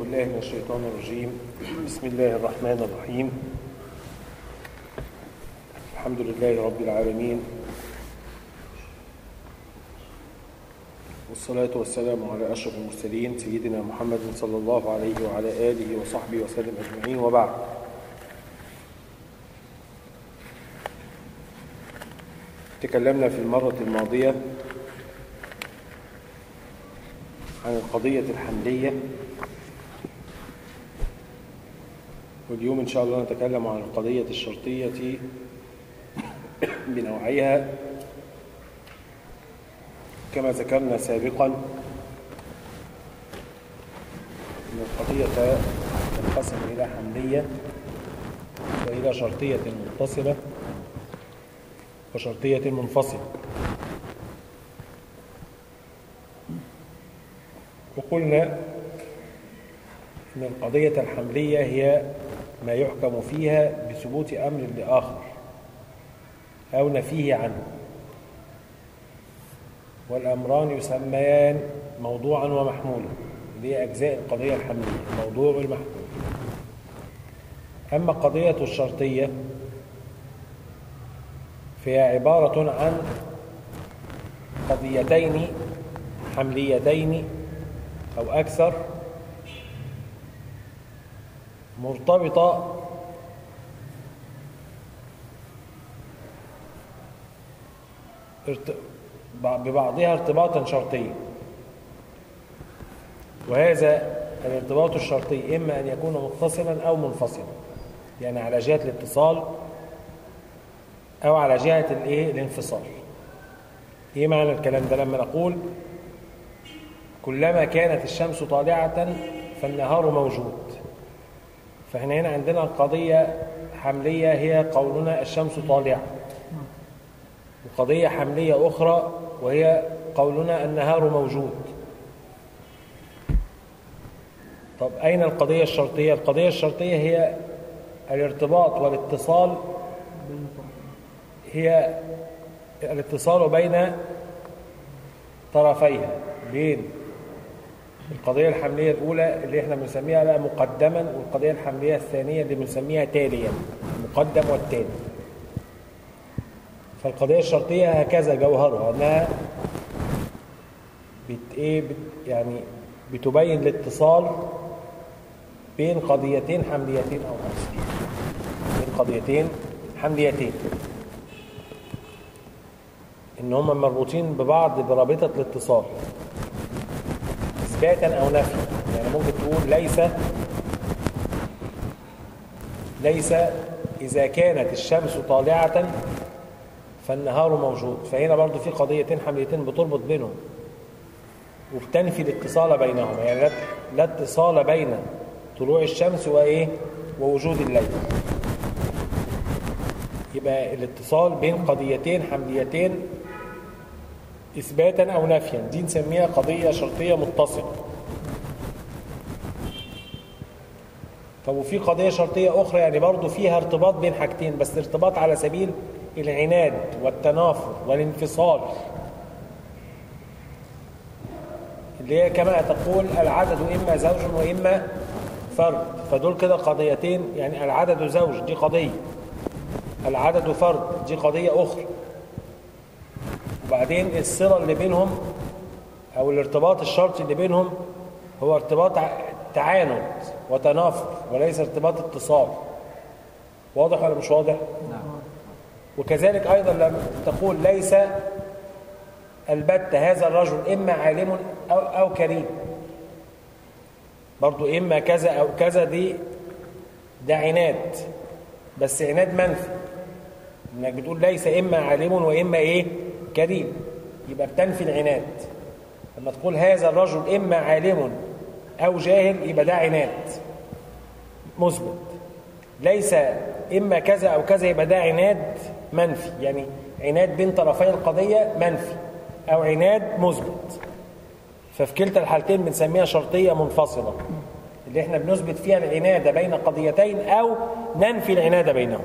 بالله من الشيطان الرجيم بسم الله الرحمن الرحيم الحمد لله رب العالمين والصلاة والسلام على أشرف المرسلين سيدنا محمد صلى الله عليه وعلى آله وصحبه وسلم أجمعين وبعد تكلمنا في المرة الماضية عن القضية الحملية واليوم إن شاء الله نتكلم عن القضية الشرطية بنوعيها كما ذكرنا سابقا أن القضية تنقسم إلى حملية وإلى شرطية متصلة وشرطية منفصلة وقلنا أن القضية الحملية هي ما يحكم فيها بثبوت أمر لآخر أو نفيه عنه والأمران يسميان موضوعا ومحمولا دي أجزاء القضية الحملية الموضوع والمحمول أما القضية الشرطية فهي عبارة عن قضيتين حمليتين أو أكثر مرتبطة ببعضها ارتباطا شرطيا وهذا الارتباط الشرطي إما أن يكون متصلا أو منفصلا يعني على جهة الاتصال أو على جهة الايه الانفصال إيه معنى الكلام ده لما نقول كلما كانت الشمس طالعة فالنهار موجود فاحنا هنا عندنا قضية حملية هي قولنا الشمس طالعة وقضية حملية أخرى وهي قولنا النهار موجود طب أين القضية الشرطية؟ القضية الشرطية هي الارتباط والاتصال هي الاتصال بين طرفيها بين القضية الحملية الأولى اللي احنا بنسميها بقى مقدما والقضية الحملية الثانية اللي بنسميها تاليا المقدم والتالي فالقضية الشرطية هكذا جوهرها أنها بت إيه بت يعني بتبين الاتصال بين قضيتين حمليتين أو أكثر بين قضيتين حمليتين إن هم مربوطين ببعض برابطة الاتصال إثباتا أو نفيا يعني ممكن تقول ليس ليس إذا كانت الشمس طالعة فالنهار موجود فهنا برضو في قضيتين حمليتين بتربط بينهم وبتنفي الاتصال بينهما يعني لا اتصال بين طلوع الشمس وإيه ووجود الليل يبقى الاتصال بين قضيتين حمليتين إثباتا أو نفيا دي نسميها قضية شرطية متصلة طب وفي قضية شرطية أخرى يعني برضو فيها ارتباط بين حاجتين بس ارتباط على سبيل العناد والتنافر والانفصال اللي هي كما تقول العدد إما زوج وإما فرد فدول كده قضيتين يعني العدد زوج دي قضية العدد فرد دي قضية أخرى وبعدين الصلة اللي بينهم أو الارتباط الشرطي اللي بينهم هو ارتباط تعاند وتنافر وليس ارتباط اتصال واضح ولا مش واضح؟ نعم وكذلك أيضا لما تقول ليس البتة هذا الرجل إما عالم أو, أو كريم برضو إما كذا أو كذا دي ده عناد بس عناد منفي انك بتقول ليس اما عالم واما ايه كريم يبقى بتنفي العناد لما تقول هذا الرجل اما عالم او جاهل يبقى ده عناد مثبت ليس اما كذا او كذا يبقى ده عناد منفي يعني عناد بين طرفي القضيه منفي او عناد مثبت ففي كلتا الحالتين بنسميها شرطيه منفصله اللي احنا بنثبت فيها العناد بين قضيتين او ننفي العناد بينهم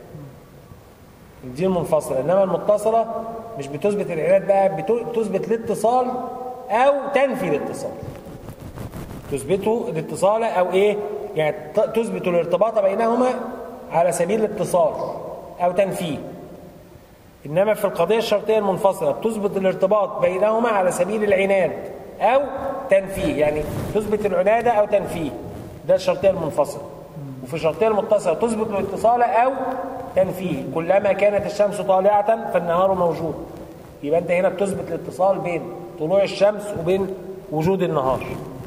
دي المنفصله انما المتصله مش بتثبت العناد بقى بتثبت الاتصال او تنفي الاتصال تثبته الاتصال او ايه يعني تثبت الارتباط بينهما على سبيل الاتصال او تنفيه انما في القضيه الشرطيه المنفصله تثبت الارتباط بينهما على سبيل العناد او تنفيه يعني تثبت العناده او تنفيه ده الشرطيه المنفصله وفي الشرطيه المتصله تثبت الاتصال او تنفيه كلما كانت الشمس طالعه فالنهار موجود يبقى انت هنا بتثبت الاتصال بين طلوع الشمس وبين وجود النهار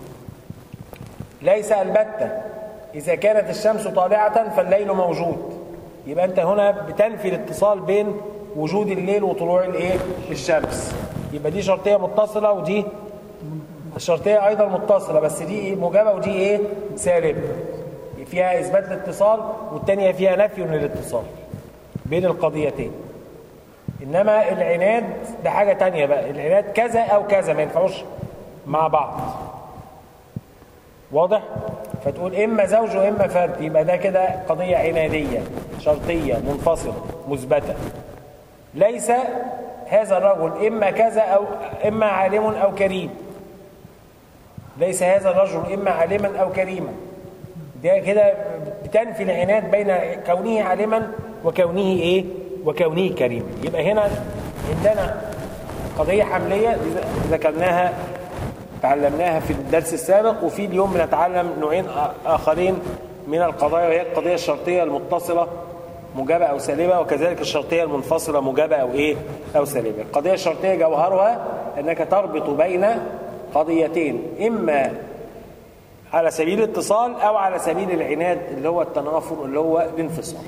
ليس البتة إذا كانت الشمس طالعة فالليل موجود يبقى أنت هنا بتنفي الاتصال بين وجود الليل وطلوع الايه الشمس يبقى دي شرطية متصلة ودي الشرطية أيضا متصلة بس دي موجبة ودي إيه سالبة فيها إثبات الاتصال والتانية فيها نفي للاتصال بين القضيتين إنما العناد ده حاجة تانية بقى العناد كذا أو كذا ما ينفعوش مع بعض واضح فتقول إما زوج وإما فرد يبقى ده كده قضية عنادية شرطية منفصلة مثبتة ليس هذا الرجل إما كذا أو إما عالم أو كريم ليس هذا الرجل إما عالما أو كريما ده كده بتنفي العناد بين كونه عالما وكونه إيه وكونه كريما يبقى هنا عندنا قضية حملية ذكرناها تعلمناها في الدرس السابق وفي اليوم بنتعلم نوعين آخرين من القضايا وهي القضية الشرطية المتصلة موجبة أو سالبة وكذلك الشرطية المنفصلة موجبة أو إيه أو سالبة القضية الشرطية جوهرها أنك تربط بين قضيتين إما على سبيل الاتصال أو على سبيل العناد اللي هو التنافر اللي هو الانفصال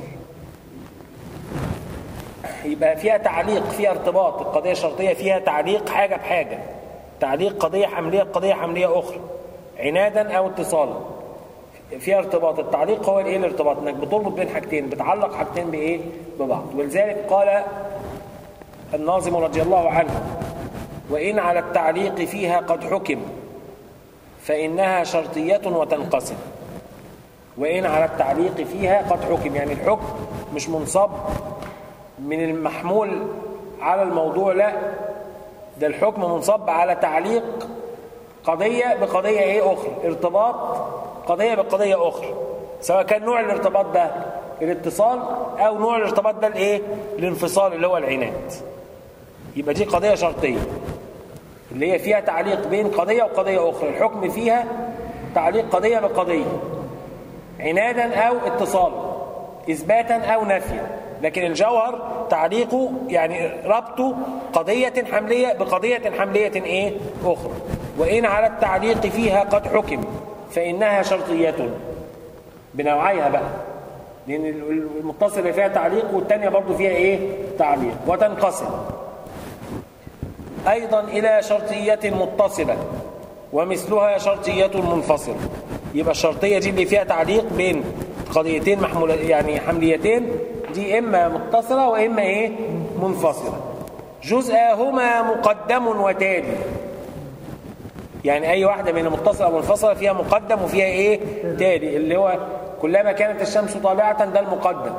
يبقى فيها تعليق فيها ارتباط القضية الشرطية فيها تعليق حاجة بحاجة تعليق قضية حملية بقضية حملية أخرى عنادا أو اتصالا فيها ارتباط التعليق هو الايه الارتباط انك بتربط بين حاجتين بتعلق حاجتين بايه ببعض ولذلك قال الناظم رضي الله عنه وان على التعليق فيها قد حكم فانها شرطيه وتنقسم وان على التعليق فيها قد حكم يعني الحكم مش منصب من المحمول على الموضوع لا ده الحكم منصب على تعليق قضيه بقضيه ايه اخرى ارتباط قضية بقضية أخرى سواء كان نوع الارتباط ده الاتصال أو نوع الارتباط ده الايه الانفصال اللي هو العناد يبقى دي قضية شرطية اللي هي فيها تعليق بين قضية وقضية أخرى الحكم فيها تعليق قضية بقضية عنادا أو اتصالا إثباتا أو نفيا لكن الجوهر تعليقه يعني ربط قضية حملية بقضية حملية إيه أخرى وإن على التعليق فيها قد حكم فإنها شرطية بنوعيها بقى لأن المتصلة فيها تعليق والتانية برضو فيها إيه تعليق وتنقسم أيضا إلى شرطية متصلة ومثلها شرطية منفصلة يبقى الشرطية دي اللي فيها تعليق بين قضيتين محمولة يعني حمليتين دي إما متصلة وإما إيه منفصلة جزءاهما مقدم وتالي يعني أي واحدة من المتصلة والمنفصلة فيها مقدم وفيها إيه تالي اللي هو كلما كانت الشمس طالعة ده المقدم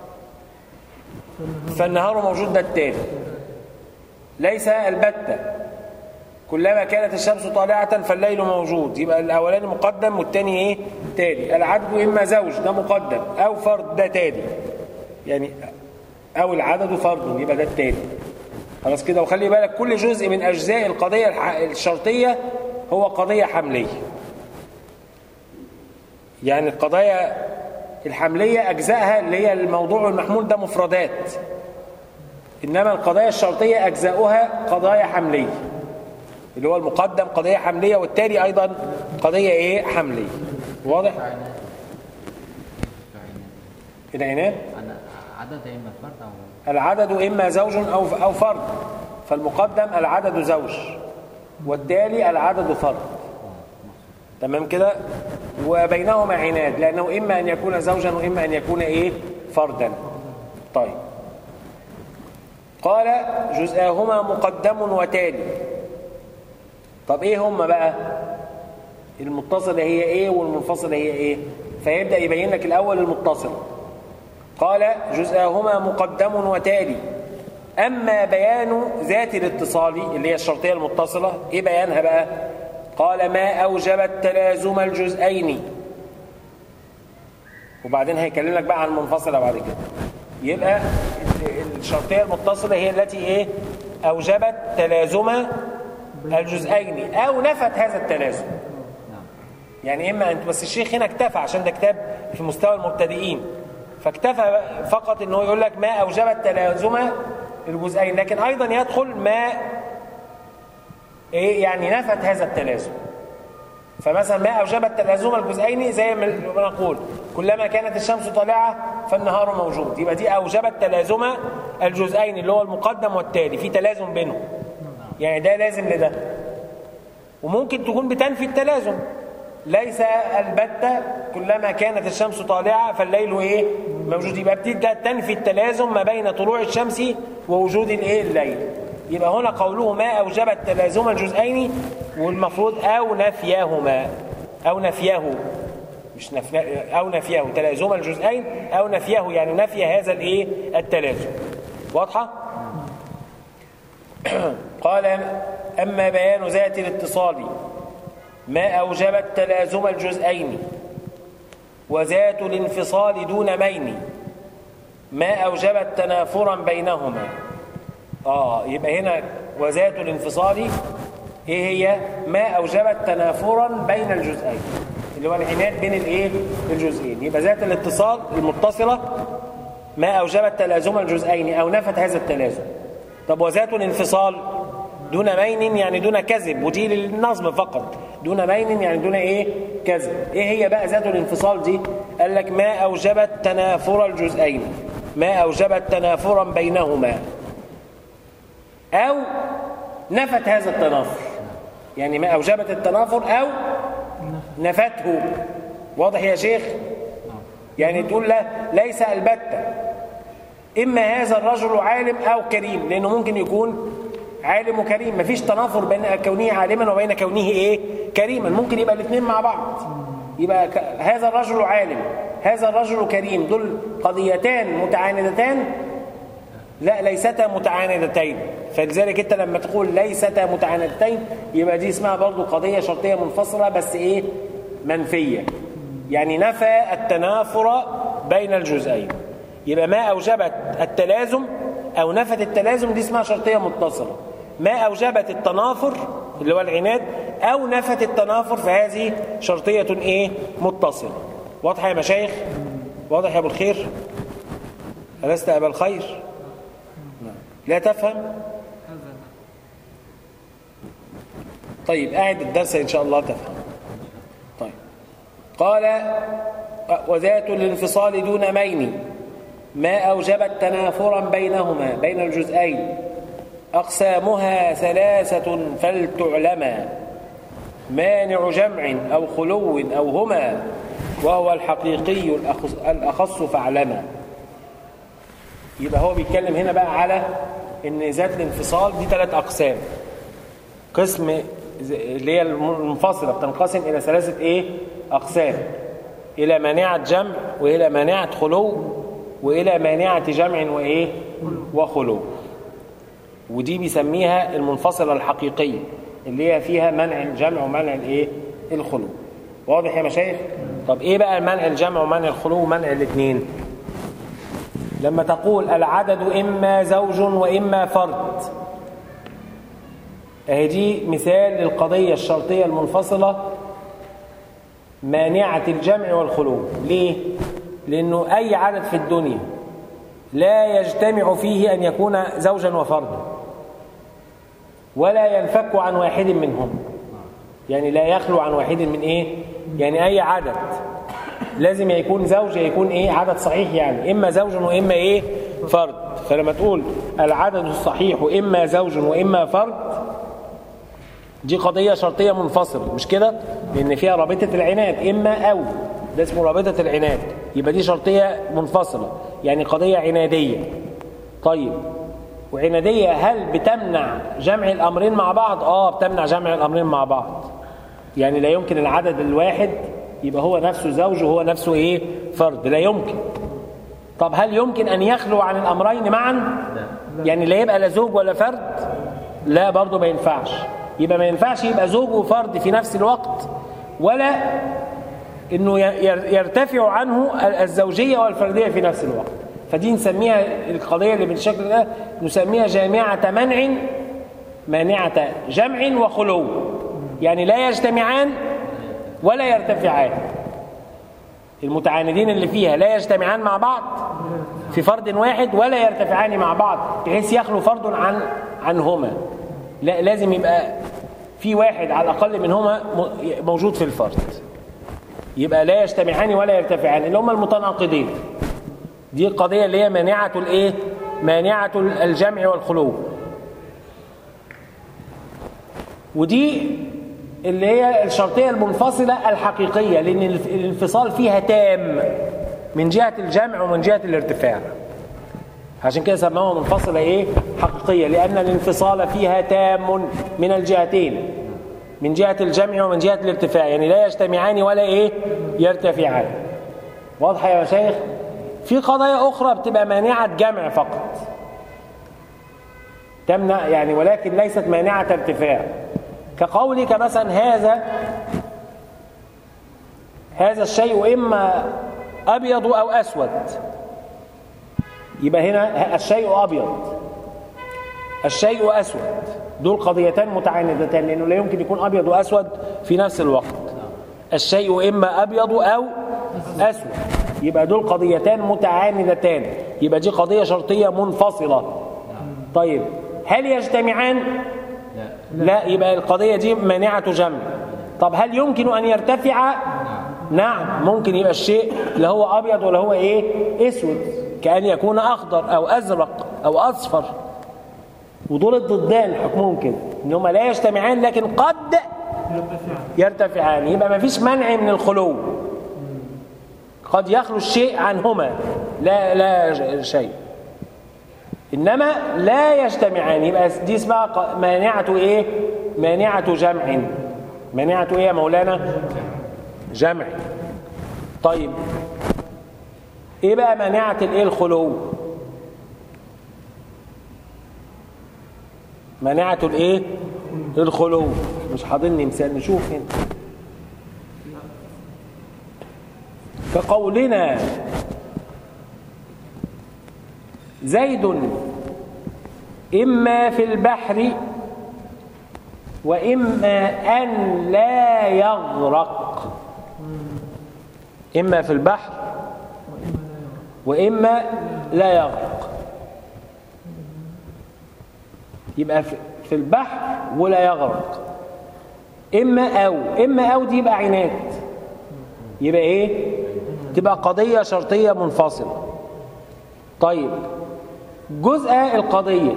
فالنهار موجود ده التالي ليس البتة كلما كانت الشمس طالعة فالليل موجود يبقى الأولاني مقدم والتاني إيه تالي العدد إما زوج ده مقدم أو فرد ده تالي يعني أو العدد فرد يبقى ده التالي خلاص كده وخلي بالك كل جزء من أجزاء القضية الشرطية هو قضية حملية يعني القضايا الحملية أجزائها اللي هي الموضوع المحمول ده مفردات إنما القضايا الشرطية أجزاؤها قضايا حملية اللي هو المقدم قضية حملية والتالي أيضا قضية إيه حملية واضح؟ العناد عدد إما فرد أو العدد إما زوج أو أو فرد فالمقدم العدد زوج والتالي العدد فرد تمام كده وبينهما عناد لأنه إما أن يكون زوجا وإما أن يكون إيه فردا طيب قال جزءاهما مقدم وتالي طب إيه هما بقى المتصلة هي إيه والمنفصلة هي إيه فيبدأ يبين لك الأول المتصل قال جزءاهما مقدم وتالي أما بيان ذات الاتصال اللي هي الشرطية المتصلة إيه بيانها بقى قال ما أوجب التلازم الجزئين وبعدين هيكلم لك بقى عن المنفصلة بعد كده يبقى الشرطية المتصلة هي التي إيه أوجبت تلازم الجزئين أو نفت هذا التلازم يعني إما أنت بس الشيخ هنا اكتفى عشان ده كتاب في مستوى المبتدئين فاكتفى فقط أنه يقول لك ما أوجبت تلازم الجزئين لكن أيضا يدخل ما إيه يعني نفت هذا التلازم فمثلا ما أوجبت تلازم الجزئين زي ما نقول كلما كانت الشمس طالعة فالنهار موجود يبقى دي أوجبت تلازم الجزئين اللي هو المقدم والتالي في تلازم بينهم يعني ده لازم لده وممكن تكون بتنفي التلازم ليس البتة كلما كانت الشمس طالعة فالليل ايه موجود يبقى بتبدا تنفي التلازم ما بين طلوع الشمس ووجود الايه الليل يبقى هنا قوله ما أوجبت تلازم الجزئين والمفروض أو نفيهما أو نفيه مش نفي أو نفيه تلازم الجزئين أو نفيه يعني نفي هذا الإيه التلازم واضحة؟ قال أما بيان ذات الاتصال ما أوجبت تلازم الجزئين وذات الانفصال دون مين ما أوجبت تنافرا بينهما آه يبقى هنا وذات الانفصال ايه هي ما اوجبت تنافرا بين الجزئين اللي هو العناد بين الايه الجزئين يبقى ذات الاتصال المتصله ما اوجبت تلازم الجزئين او نفت هذا التلازم طب وذات الانفصال دون مين يعني دون كذب ودي للنصب فقط دون مين يعني دون ايه كذب ايه هي بقى ذات الانفصال دي قال لك ما اوجبت تنافر الجزئين ما اوجبت تنافرا بينهما أو نفت هذا التنافر يعني ما أوجبت التنافر أو نفته واضح يا شيخ يعني تقول لا ليس البتة إما هذا الرجل عالم أو كريم لأنه ممكن يكون عالم وكريم مفيش تنافر بين كونه عالما وبين كونه إيه كريما ممكن يبقى الاثنين مع بعض يبقى هذا الرجل عالم هذا الرجل كريم دول قضيتان متعاندتان لا ليستا متعاندتين فلذلك انت لما تقول ليستا متعاندتين يبقى دي اسمها برضو قضية شرطية منفصلة بس ايه منفية يعني نفى التنافر بين الجزئين يبقى ما أوجبت التلازم أو نفت التلازم دي اسمها شرطية متصلة ما أوجبت التنافر اللي هو العناد أو نفت التنافر فهذه شرطية ايه متصلة واضحة يا مشايخ واضح يا أبو الخير ألست أبا الخير لا تفهم طيب قاعد الدرس إن شاء الله تفهم طيب قال وذات الانفصال دون مين ما أوجبت تنافرا بينهما بين الجزئين أقسامها ثلاثة فلتعلما مانع جمع أو خلو أو هما وهو الحقيقي الأخص فاعلما يبقى هو بيتكلم هنا بقى على ان ذات الانفصال دي ثلاث اقسام قسم اللي هي المنفصله بتنقسم الى ثلاثه ايه اقسام الى مانعه جمع والى مانعه خلو والى مانعه جمع وايه وخلو ودي بيسميها المنفصله الحقيقيه اللي هي فيها منع الجمع ومنع الايه الخلو واضح يا مشايخ طب ايه بقى منع الجمع ومنع الخلو ومنع الاثنين لما تقول العدد إما زوج وإما فرد اهي دي مثال للقضية الشرطية المنفصلة مانعة الجمع والخلو ليه؟ لأنه أي عدد في الدنيا لا يجتمع فيه أن يكون زوجا وفردا ولا ينفك عن واحد منهم يعني لا يخلو عن واحد من إيه؟ يعني أي عدد لازم يكون زوج يكون ايه عدد صحيح يعني اما زوج واما ايه فرد فلما تقول العدد الصحيح اما زوج واما فرد دي قضية شرطية منفصلة مش كده لان فيها رابطة العناد اما او ده اسمه رابطة العناد يبقى دي شرطية منفصلة يعني قضية عنادية طيب وعنادية هل بتمنع جمع الامرين مع بعض اه بتمنع جمع الامرين مع بعض يعني لا يمكن العدد الواحد يبقى هو نفسه زوج وهو نفسه ايه فرد لا يمكن طب هل يمكن ان يخلو عن الامرين معا يعني لا يبقى لا زوج ولا فرد لا برضه ما ينفعش يبقى ما ينفعش يبقى زوج وفرد في نفس الوقت ولا انه ير- يرتفع عنه الزوجيه والفرديه في نفس الوقت فدي نسميها القضيه اللي بالشكل ده نسميها جامعه منع مانعه جمع وخلو يعني لا يجتمعان ولا يرتفعان المتعاندين اللي فيها لا يجتمعان مع بعض في فرد واحد ولا يرتفعان مع بعض بحيث يخلو فرد عن عنهما لا لازم يبقى في واحد على الاقل منهما م- موجود في الفرد يبقى لا يجتمعان ولا يرتفعان اللي هما المتناقضين دي القضيه اللي هي مانعه الايه مانعه الجمع والخلو ودي اللي هي الشرطيه المنفصله الحقيقيه لان الف- الانفصال فيها تام من جهه الجمع ومن جهه الارتفاع عشان كده سموها منفصله ايه حقيقيه لان الانفصال فيها تام من الجهتين من جهه الجمع ومن جهه الارتفاع يعني لا يجتمعان ولا ايه يرتفعان واضحه يا مشايخ في قضايا اخرى بتبقى مانعه جمع فقط تمنع يعني ولكن ليست مانعه ارتفاع كقولك مثلا هذا هذا الشيء اما ابيض او اسود يبقى هنا الشيء ابيض الشيء اسود دول قضيتان متعاندتان لانه لا يمكن يكون ابيض واسود في نفس الوقت الشيء اما ابيض او اسود يبقى دول قضيتان متعاندتان يبقى دي قضيه شرطيه منفصله طيب هل يجتمعان لا يبقى القضيه دي مانعه جمع طب هل يمكن ان يرتفع نعم ممكن يبقى الشيء لا هو ابيض ولا هو ايه اسود كان يكون اخضر او ازرق او اصفر ودول الضدان حكمهم كده ان هما لا يجتمعان لكن قد يرتفعان يبقى ما فيش منع من الخلو قد يخلو الشيء عنهما لا لا شيء انما لا يجتمعان يبقى دي اسمها ق- مانعه ايه مانعه جمع مانعه ايه يا مولانا جمع طيب ايه بقى مانعه الايه الخلو مانعه الايه الخلو مش حاضرني مثال نشوف هنا كقولنا زيد إما في البحر وإما أن لا يغرق إما في البحر وإما لا يغرق يبقى في في البحر ولا يغرق إما أو إما أو دي يبقى عناد يبقى إيه تبقى قضية شرطية منفصلة طيب جزء القضية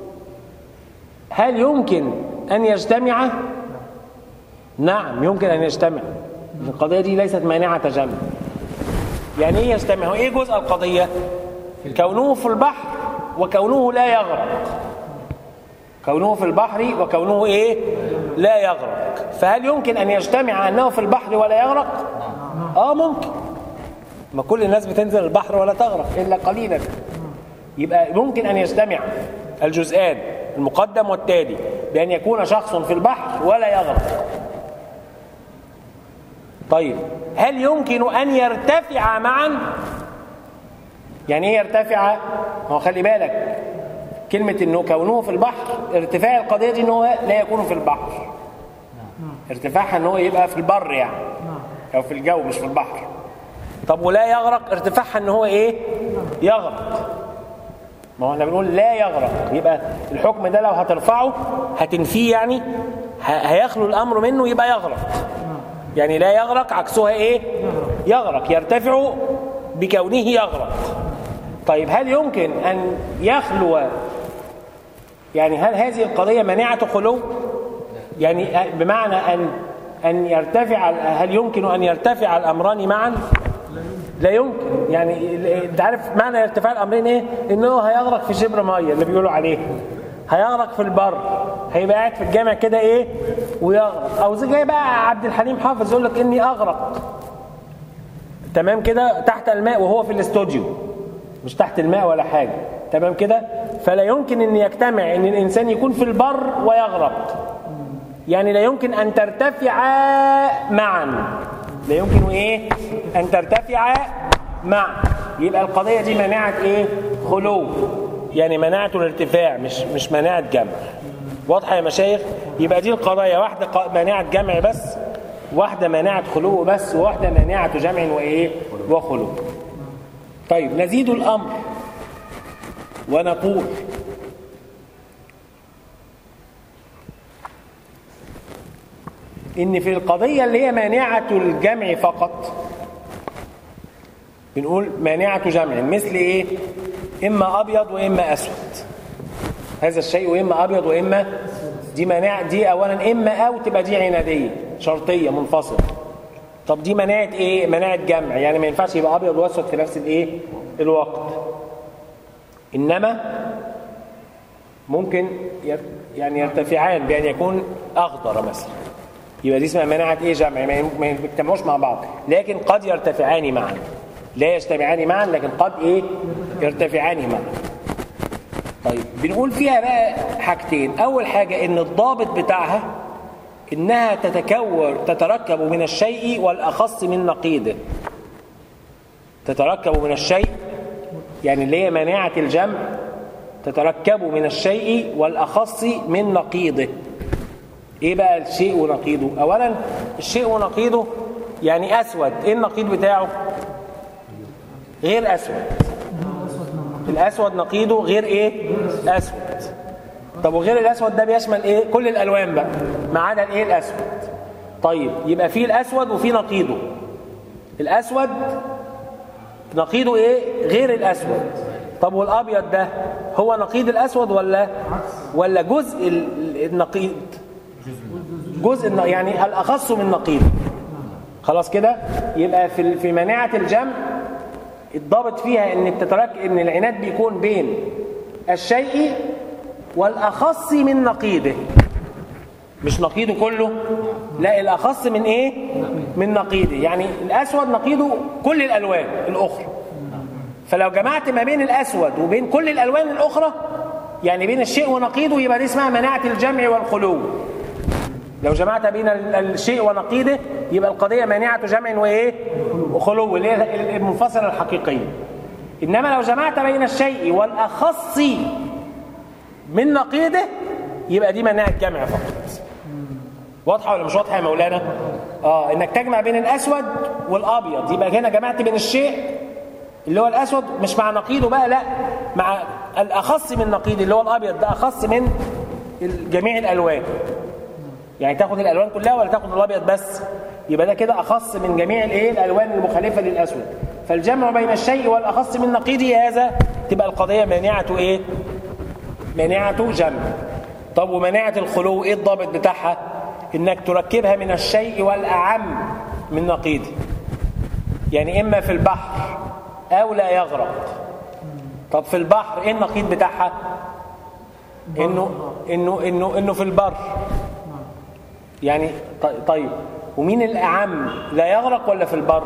هل يمكن أن يجتمع؟ نعم يمكن أن يجتمع القضية دي ليست مانعة جمع يعني ايه يجتمع؟ هو ايه جزء القضية؟ كونه في البحر وكونه لا يغرق كونه في البحر وكونه ايه؟ لا يغرق فهل يمكن أن يجتمع أنه في البحر ولا يغرق؟ اه ممكن ما كل الناس بتنزل البحر ولا تغرق إلا قليلا يبقى ممكن أن يجتمع الجزئان المقدم والتالي بأن يكون شخص في البحر ولا يغرق طيب هل يمكن أن يرتفع معا يعني ايه يرتفع هو خلي بالك كلمة انه كونه في البحر ارتفاع القضية دي ان هو لا يكون في البحر ارتفاعها ان هو يبقى في البر يعني او في الجو مش في البحر طب ولا يغرق ارتفاعها ان هو ايه يغرق ما هو احنا بنقول لا يغرق يبقى الحكم ده لو هترفعه هتنفيه يعني ه- هيخلو الامر منه يبقى يغرق يعني لا يغرق عكسها ايه يغرق يرتفع بكونه يغرق طيب هل يمكن ان يخلو يعني هل هذه القضيه مانعه خلو يعني بمعنى ان ان يرتفع هل يمكن ان يرتفع الامران معا لا يمكن يعني انت عارف معنى ارتفاع الامرين ايه انه هيغرق في شبر ميه اللي بيقولوا عليه هيغرق في البر هيبقى قاعد في الجامع كده ايه ويغرق او زي جاي بقى عبد الحليم حافظ يقول لك اني اغرق تمام كده تحت الماء وهو في الاستوديو مش تحت الماء ولا حاجه تمام كده فلا يمكن ان يجتمع ان الانسان يكون في البر ويغرق يعني لا يمكن أن ترتفعا معا لا يمكن إيه أن ترتفعا معا يبقى القضية دي مناعة إيه خلو يعني مناعة الارتفاع مش مش مناعة جمع واضحة يا مشايخ يبقى دي القضايا واحدة ق- مناعة جمع بس واحدة مناعة خلو بس وواحدة مناعة جمع وإيه وخلو طيب نزيد الأمر ونقول إن في القضية اللي هي مانعة الجمع فقط بنقول مانعة جمع مثل إيه؟ إما أبيض وإما أسود هذا الشيء إما أبيض وإما دي مانعة دي أولا إما أو تبقى دي عنادية شرطية منفصلة طب دي مناعة إيه؟ مناعة جمع يعني ما ينفعش يبقى أبيض وأسود في نفس الإيه؟ الوقت إنما ممكن ير- يعني يرتفعان بأن يكون أخضر مثلا يبقى دي اسمها مناعة إيه جمع ما ين- ما يجتمعوش مع بعض لكن قد يرتفعان معا لا يجتمعان معا لكن قد إيه يرتفعان معا طيب بنقول فيها بقى حاجتين أول حاجة إن الضابط بتاعها إنها تتكور تتركب من الشيء والأخص من نقيضه تتركب من الشيء يعني اللي هي مناعة الجمع تتركب من الشيء والأخص من نقيضه ايه بقى الشيء ونقيضه اولا الشيء ونقيضه يعني اسود ايه النقيض بتاعه غير اسود الاسود نقيضه غير ايه اسود طب وغير الاسود ده بيشمل ايه كل الالوان بقى ما عدا الايه الاسود طيب يبقى فيه الاسود وفيه نقيضه الاسود نقيضه ايه غير الاسود طب والابيض ده هو نقيض الاسود ولا ولا جزء ال- النقيض جزء الن- يعني الاخص من نقيض خلاص كده يبقى في في مناعه الجمع الضابط فيها ان التترك ان العناد بيكون بين الشيء والاخص من نقيضه مش نقيضه كله لا الاخص من ايه من نقيضه يعني الاسود نقيضه كل الالوان الاخرى فلو جمعت ما بين الاسود وبين كل الالوان الاخرى يعني بين الشيء ونقيضه يبقى دي اسمها مناعه الجمع والخلو لو جمعت بين ال- الشيء ونقيضه يبقى القضيه مانعه جمع وايه وخلو اللي هي المنفصله الحقيقيه انما لو جمعت بين الشيء والاخص من نقيضه يبقى دي مناعه جمع فقط واضحه ولا مش واضحه يا مولانا اه انك تجمع بين الاسود والابيض يبقى هنا جمعت بين الشيء اللي هو الاسود مش مع نقيضه بقى لا مع الاخص من نقيض اللي هو الابيض ده اخص من ال- جميع الالوان يعني تاخد الالوان كلها ولا تاخد الابيض بس يبقى ده كده اخص من جميع الايه الالوان المخالفه للاسود فالجمع بين الشيء والاخص من نقيضه هذا تبقى القضيه مانعه ايه مانعه جمع طب ومانعه الخلو ايه الضابط بتاعها انك تركبها من الشيء والاعم من نقيضه يعني اما في البحر او لا يغرق طب في البحر ايه النقيض بتاعها انه انه انه انه في البر يعني ط- طيب ومين الاعم لا يغرق ولا في البر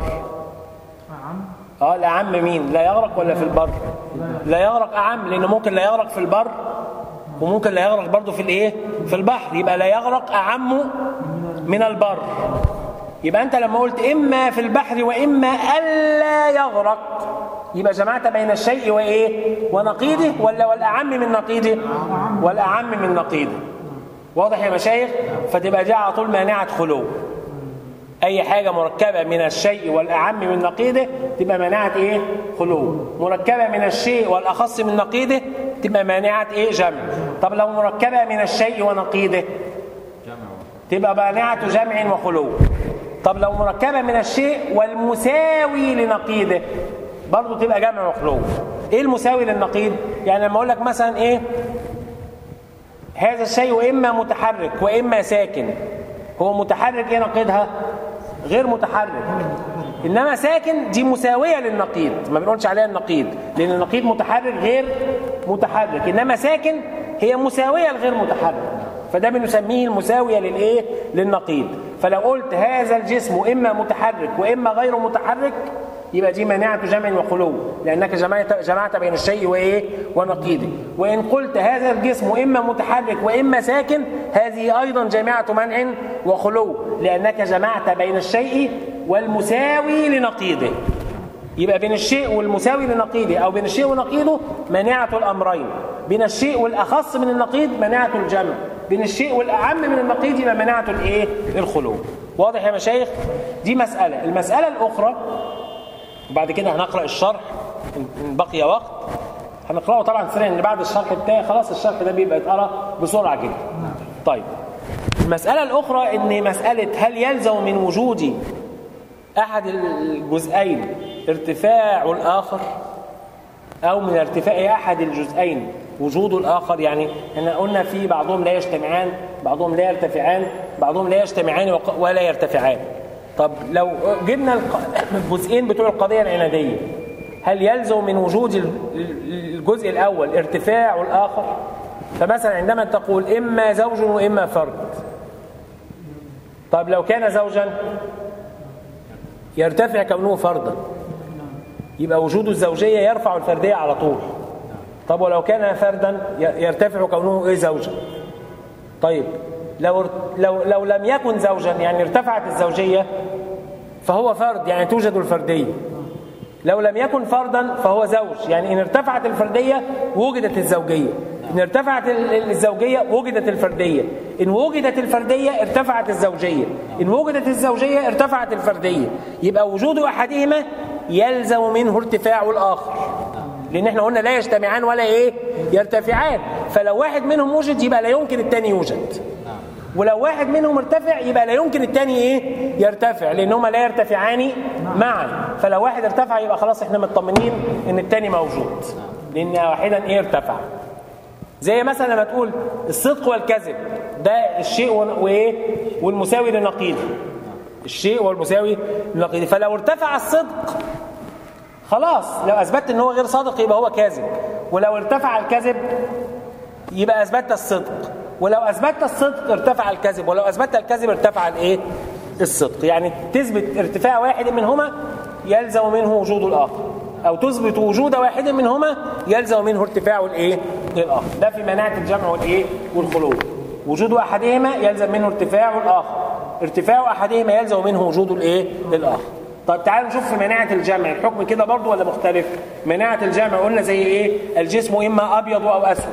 اه الاعم مين لا يغرق ولا في البر لا يغرق اعم لانه ممكن لا يغرق في البر وممكن لا يغرق برضه في الايه في البحر يبقى لا يغرق اعم من البر يبقى انت لما قلت اما في البحر واما الا يغرق يبقى جمعت بين الشيء وايه ونقيضه ولا والاعم من نقيضه والاعم من نقيضه واضح يا مشايخ فتبقى دي على طول مانعه خلو اي حاجه مركبه من الشيء والاعم من نقيضه تبقى مانعه ايه خلو مركبه من الشيء والاخص من نقيضه تبقى مانعه ايه جمع طب لو مركبه من الشيء ونقيضه تبقى مانعه جمع وخلو طب لو مركبه من الشيء والمساوي لنقيضه برضه تبقى جمع وخلو ايه المساوي للنقيض يعني لما اقول لك مثلا ايه هذا الشيء اما متحرك واما ساكن هو متحرك ايه نقيضها غير متحرك انما ساكن دي مساويه للنقيض ما بنقولش عليها النقيض لان النقيض متحرك غير متحرك انما ساكن هي مساويه لغير متحرك فده بنسميه المساويه للايه للنقيض فلو قلت هذا الجسم اما متحرك واما غير متحرك يبقى دي مانعة جمع وخلو لأنك جمعت, جمعت بين الشيء وإيه ونقيضه وإن قلت هذا الجسم إما متحرك وإما ساكن هذه أيضا جامعة منع وخلو لأنك جمعت بين الشيء والمساوي لنقيضه يبقى بين الشيء والمساوي لنقيضه أو بين الشيء ونقيضه مانعة الأمرين بين الشيء والأخص من النقيض مانعة الجمع بين الشيء والأعم من النقيض يبقى مانعة الإيه؟ الخلو واضح يا مشايخ؟ دي مسألة المسألة الأخرى وبعد كده هنقرأ الشرح إن بقي وقت هنقرأه طبعا سريعا لأن بعد الشرح بتاعي خلاص الشرح ده بيبقى يتقرأ بسرعة جدا طيب المسألة الأخرى إن مسألة هل يلزم من وجود أحد الجزئين ارتفاع الآخر أو من ارتفاع أحد الجزئين وجود الآخر يعني احنا قلنا في بعضهم لا يجتمعان بعضهم لا يرتفعان بعضهم لا يجتمعان ولا يرتفعان طب لو جبنا الجزئين بتوع القضية العنادية هل يلزم من وجود الجزء الأول ارتفاع الآخر فمثلا عندما تقول إما زوج وإما فرد طب لو كان زوجا يرتفع كونه فردا يبقى وجود الزوجية يرفع الفردية على طول طب ولو كان فردا يرتفع كونه ايه زوجا طيب لو لو لو لم يكن زوجا يعني ارتفعت الزوجية فهو فرد يعني توجد الفردية لو لم يكن فردا فهو زوج يعني إن ارتفعت الفردية وجدت الزوجية إن ارتفعت الزوجية وجدت الفردية إن وجدت الفردية ارتفعت الزوجية إن وجدت الزوجية ارتفعت الفردية يبقى وجود أحدهما يلزم منه ارتفاع الآخر لأن احنا قلنا لا يجتمعان ولا إيه يرتفعان فلو واحد منهم وجد يبقى لا يمكن الثاني يوجد ولو واحد منهم ارتفع يبقى لا يمكن الثاني ايه يرتفع لانهما لا يرتفعان معا فلو واحد ارتفع يبقى خلاص احنا مطمنين ان الثاني موجود لان واحدا ايه ارتفع زي مثلا لما تقول الصدق والكذب ده الشيء وايه والمساوي لنقيضه الشيء والمساوي لنقيضه فلو ارتفع الصدق خلاص لو اثبتت ان هو غير صادق يبقى هو كاذب ولو ارتفع الكذب يبقى اثبتت الصدق ولو اثبتت الصدق ارتفع الكذب ولو اثبتت الكذب ارتفع الايه الصدق يعني تثبت ارتفاع واحد منهما يلزم منه وجود الاخر او تثبت وجود واحد منهما يلزم منه ارتفاع الايه الاخر ده في مناعه الجمع والايه والخلو وجود احدهما يلزم منه ارتفاع الاخر ارتفاع احدهما يلزم منه وجود الايه الاخر طب تعالوا نشوف في مناعة الجمع الحكم كده برضو ولا مختلف مناعة الجمع قلنا زي ايه الجسم اما ابيض او اسود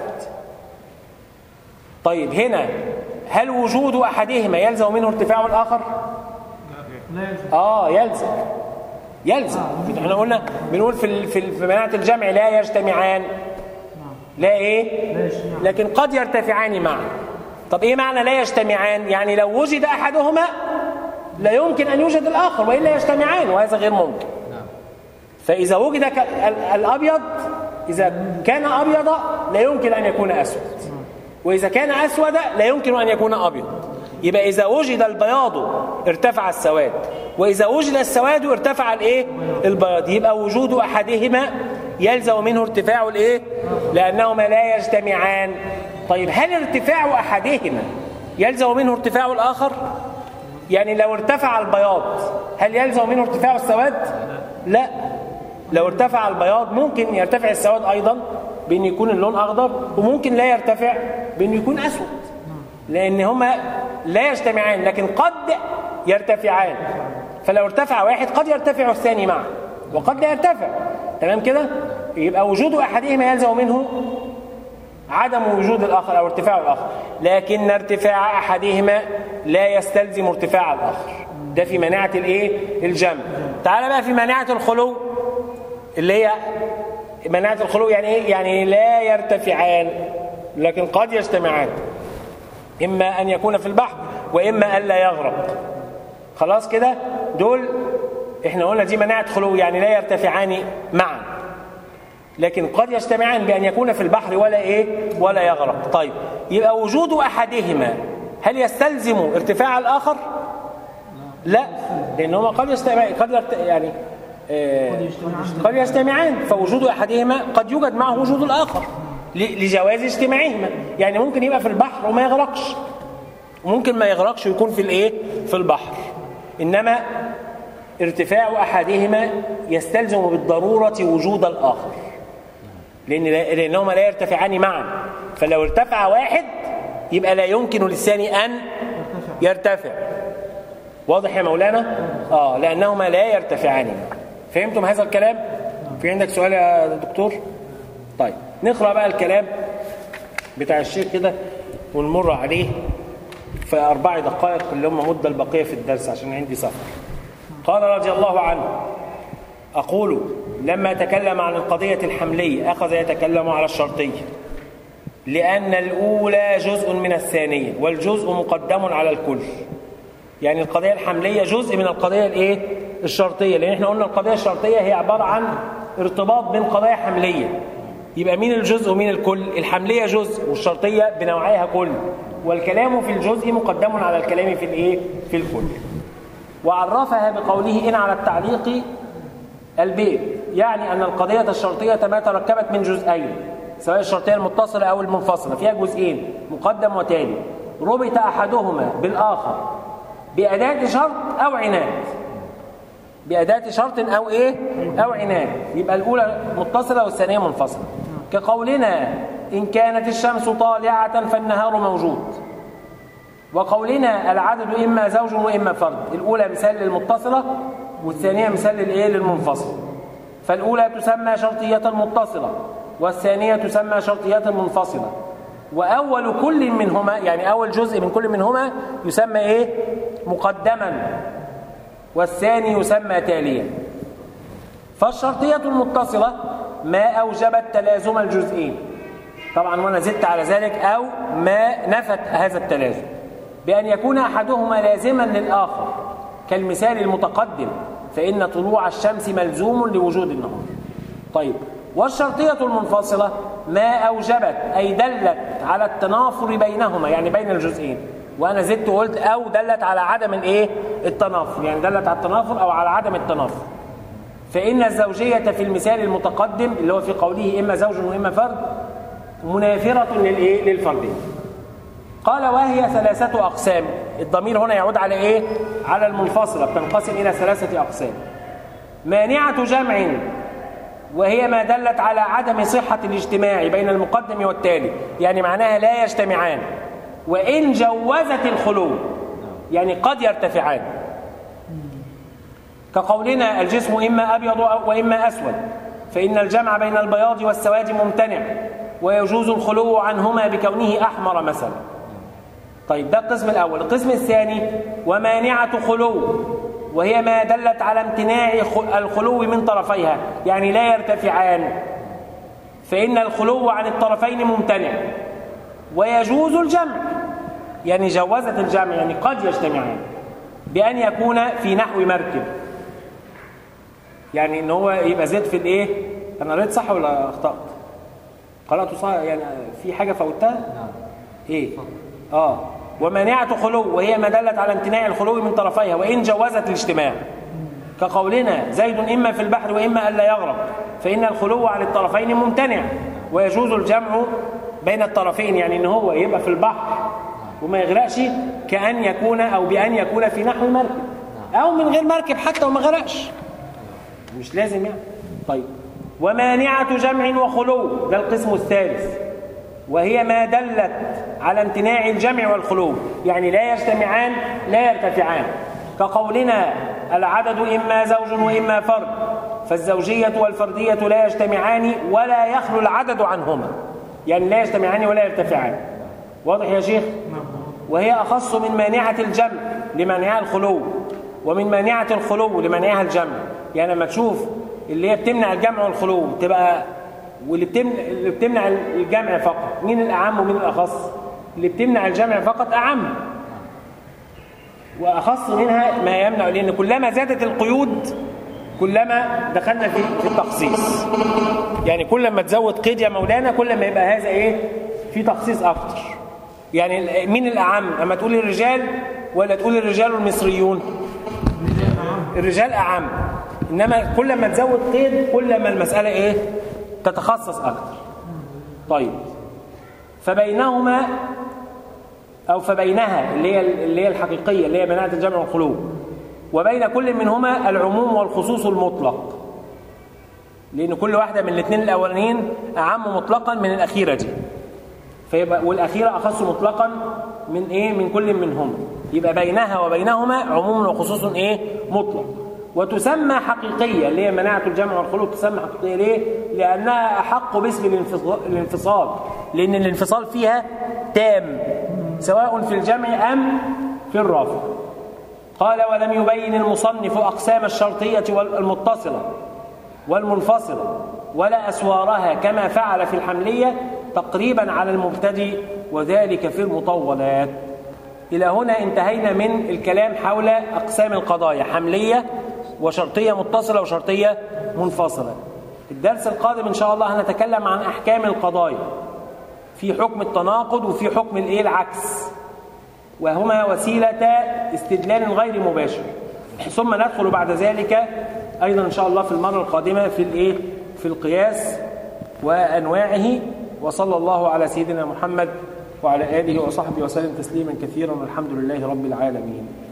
طيب هنا هل وجود احدهما يلزم منه ارتفاع الاخر لا يلزم اه يلزم يلزم احنا قلنا بنقول في في في مناعة الجمع لا يجتمعان لا ايه لا يجتمعان. لكن قد يرتفعان معا طب ايه معنى لا يجتمعان يعني لو وجد احدهما لا يمكن ان يوجد الاخر والا يجتمعان وهذا غير ممكن فاذا وجد ك- ال- الابيض اذا كان ابيض لا يمكن ان يكون اسود واذا كان اسود لا يمكن ان يكون ابيض يبقى اذا وجد البياض ارتفع السواد واذا وجد السواد ارتفع الايه البياض يبقى وجود احدهما يلزم منه ارتفاع الايه لانهما لا يجتمعان طيب هل ارتفاع احدهما يلزم منه ارتفاع الاخر يعني لو ارتفع البياض هل يلزم منه ارتفاع السواد لا لو ارتفع البياض ممكن يرتفع السواد ايضا بان يكون اللون اخضر وممكن لا يرتفع بان يكون اسود لان هما لا يجتمعان لكن قد يرتفعان فلو ارتفع واحد قد يرتفع الثاني معه وقد لا يرتفع تمام كده يبقى وجود احدهما يلزم منه عدم وجود الآخر أو ارتفاع الآخر لكن ارتفاع أحدهما لا يستلزم ارتفاع الآخر ده في مناعة الإيه؟ الجمع تعال بقى في مناعة الخلو اللي هي مناعة الخلو يعني إيه؟ يعني لا يرتفعان لكن قد يجتمعان إما أن يكون في البحر وإما أن لا يغرق خلاص كده دول احنا قلنا دي مناعة خلو يعني لا يرتفعان معا لكن قد يجتمعان بأن يكون في البحر ولا إيه ولا يغرق طيب يبقى وجود أحدهما هل يستلزم ارتفاع الآخر لا لأنهما قد يجتمع قد يرت... يعني آه، قد يجتمعان فوجود أحدهما قد يوجد معه وجود الآخر ل- لجواز اجتماعهما يعني ممكن يبقى في البحر وما يغرقش وممكن ما يغرقش ويكون في الايه في البحر انما ارتفاع أحدهما يستلزم بالضرورة وجود الآخر لأن لأنهما لا يرتفعان معا فلو ارتفع واحد يبقى لا يمكن للثاني أن يرتفع واضح يا مولانا؟ آه لأنهما لا يرتفعان فهمتم هذا الكلام؟ في عندك سؤال يا دكتور؟ طيب نقرأ بقى الكلام بتاع الشيخ كده ونمر عليه في أربع دقائق اللي هم مدة البقية في الدرس عشان عندي سفر قال رضي الله عنه أقول لما تكلم عن القضية الحملية أخذ يتكلم على الشرطية لأن الأولى جزء من الثانية والجزء مقدم على الكل يعني القضية الحملية جزء من القضية الإيه؟ الشرطية لأن احنا قلنا القضية الشرطية هي عبارة عن ارتباط بين قضايا حملية يبقى مين الجزء ومين الكل الحملية جزء والشرطية بنوعيها كل والكلام في الجزء مقدم على الكلام في الإيه؟ في الكل وعرفها بقوله إن على التعليق البيت يعني أن القضية الشرطية ما تركبت من جزئين سواء الشرطية المتصلة أو المنفصلة فيها جزئين مقدم وتالي ربط أحدهما بالآخر بأداة شرط أو عناد بأداة شرط أو إيه أو عناد يبقى الأولى متصلة والثانية منفصلة كقولنا إن كانت الشمس طالعة فالنهار موجود وقولنا العدد إما زوج وإما فرد الأولى مثال للمتصلة والثانية مثال للإيه للمنفصل فالأولى تسمى شرطية متصلة والثانية تسمى شرطية منفصلة وأول كل منهما يعني أول جزء من كل منهما يسمى إيه مقدما والثاني يسمى تاليا فالشرطية المتصلة ما أوجبت تلازم الجزئين طبعا وانا زدت على ذلك أو ما نفت هذا التلازم بأن يكون أحدهما لازما للآخر كالمثال المتقدم فإن طلوع الشمس ملزوم لوجود النهار طيب والشرطية المنفصلة ما أوجبت أي دلت على التنافر بينهما يعني بين الجزئين وأنا زدت وقلت أو دلت على عدم الإيه؟ التنافر يعني دلت على التنافر أو على عدم التنافر فإن الزوجية في المثال المتقدم اللي هو في قوله إما زوج وإما فرد منافرة للإيه؟ للفردين قال وهي ثلاثة أقسام الضمير هنا يعود على إيه؟ على المنفصلة بتنقسم إلى ثلاثة أقسام مانعة جمع وهي ما دلت على عدم صحة الاجتماع بين المقدم والتالي يعني معناها لا يجتمعان وإن جوزت الخلو يعني قد يرتفعان كقولنا الجسم إما أبيض وإما أسود فإن الجمع بين البياض والسواد ممتنع ويجوز الخلو عنهما بكونه أحمر مثلا طيب ده القسم الأول القسم الثاني ومانعة خلو وهي ما دلت على امتناع الخلو من طرفيها يعني لا يرتفعان فإن الخلو عن الطرفين ممتنع ويجوز الجمع يعني جوزت الجمع يعني قد يجتمعان بأن يكون في نحو مركب يعني ان هو يبقى زيد في الايه انا قريت صح ولا اخطات قراته صح يعني في حاجه فوتها نعم ايه اه ومانعة خلو وهي ما دلت على امتناع الخلو من طرفيها وإن جوزت الاجتماع كقولنا زيد إما في البحر وإما ألا يغرق فإن الخلو عن الطرفين ممتنع ويجوز الجمع بين الطرفين يعني إن هو يبقى في البحر وما يغرقش كأن يكون أو بأن يكون في نحو مركب أو من غير مركب حتى وما غرقش مش لازم يعني طيب ومانعة جمع وخلو ده القسم الثالث وهي ما دلت على امتناع الجمع والخلو يعني لا يجتمعان لا يرتفعان كقولنا العدد إما زوج وإما فرد فالزوجية والفردية لا يجتمعان ولا يخلو العدد عنهما يعني لا يجتمعان ولا يرتفعان واضح يا شيخ وهي أخص من مانعة الجمع لمانعها الخلو ومن مانعة الخلو لمانعها الجمع يعني لما تشوف اللي هي بتمنع الجمع والخلو تبقى واللي بتمنع اللي بتمنع الجمع فقط مين الأعم ومين الأخص اللي بتمنع الجمع فقط أعم وأخص منها ما يمنع لأن كلما زادت القيود كلما دخلنا في في التخصيص يعني كل ما تزود قيد يا مولانا كل ما يبقى هذا ايه في تخصيص اكتر يعني مين الاعم اما تقول الرجال ولا تقول الرجال المصريون الرجال اعم انما كل ما تزود قيد كل ما المساله ايه تتخصص اكتر طيب فبينهما او فبينها اللي هي اللي هي الحقيقيه اللي هي مناعه الجمع والخلو وبين كل منهما العموم والخصوص المطلق لأن كل واحدة من الاثنين الأولانيين أعم مطلقا من الأخيرة دي فيبقى والأخيرة أخص مطلقا من إيه من كل منهما يبقى بينها وبينهما عموم وخصوص إيه مطلق وتسمى حقيقية اللي هي مناعة الجمع والخلود تسمى حقيقية ليه؟ لأنها أحق باسم الانفصال- الانفصال لأن الانفصال فيها تام سواء في الجمع أم في الرافع قال ولم يبين المصنف أقسام الشرطية والمتصلة والمنفصلة ولا أسوارها كما فعل في الحملية تقريبا على المبتدئ وذلك في المطولات إلى هنا انتهينا من الكلام حول أقسام القضايا حملية وشرطية متصلة وشرطية منفصلة الدرس القادم إن شاء الله هنتكلم عن أحكام القضايا في حكم التناقض وفي حكم الإيه العكس وهما وسيلة استدلال غير مباشر ثم ندخل بعد ذلك أيضا إن شاء الله في المرة القادمة في الإيه في القياس وأنواعه وصلى الله على سيدنا محمد وعلى آله وصحبه وسلم تسليما كثيرا والحمد لله رب العالمين